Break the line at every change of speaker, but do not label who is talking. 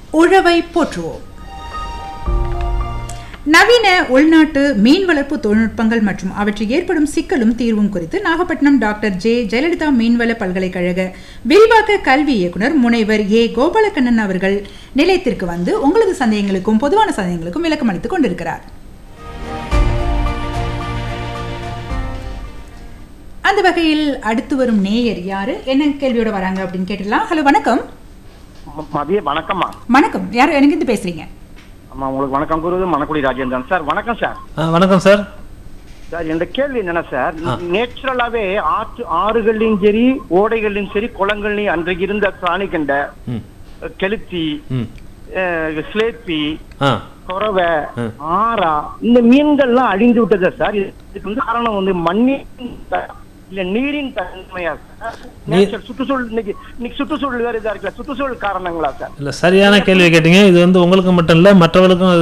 உழவை போற்றுவோம் நவீன உள்நாட்டு மீன் வளர்ப்பு தொழில்நுட்பங்கள் மற்றும் அவற்றில் ஏற்படும் சிக்கலும் தீர்வும் குறித்து நாகப்பட்டினம் டாக்டர் ஜே ஜெயலலிதா மீன்வள பல்கலைக்கழக விரிவாக்க கல்வி இயக்குனர் முனைவர் ஏ கோபாலக்கண்ணன் அவர்கள் நிலையத்திற்கு வந்து உங்களது சந்தேகங்களுக்கும் பொதுவான சந்தேகங்களுக்கும் விளக்கம் அளித்துக் கொண்டிருக்கிறார் அந்த வகையில் அடுத்து வரும் நேயர் யாரு என்ன கேள்வியோட வராங்க அப்படின்னு கேட்டுடலாம் ஹலோ வணக்கம்
ம- மதிய வணக்கம்மா
வணக்கம் யார் எனக்கு இருந்து பேசுறீங்க
அம்மா உங்களுக்கு வணக்கம் கூறுவது மணக்குடி ராஜேந்திரன் சார் வணக்கம் சார்
ஆ, வணக்கம் சார்
சார் இந்த கேள்வி என்னன்னா சார் நேச்சுரலாவே ஆற்று ஆறுகள்லயும் சரி ஓடைகள்லயும் சரி குளங்கள்லயும் அன்றைக்கு இருந்த பிராணி கண்ட
ம்
கெளுத்தி
ம்
அஹ், சிலேப்பி
ஆ
குறவை
ம்.
ஆறா இந்த மீன்கள்லாம் அழிந்து விட்டதா சார் இதுக்கு வந்து காரணம் வந்து மண்ணின் த- இல்ல நீரின் தன்மையா சார் நேச்சர் சுற்றுச்சூழல் இன்னைக்கு இன்னைக்கு சுற்றுச்சூழல் வேற இதா இருக்குல்ல சுற்றுச்சூழல் காரணங்களா சார்
இல்லை சரியான கேள்வி கேட்டீங்க இது வந்து உங்களுக்கு மட்டும் இல்லை மற்றவர்களுக்கும்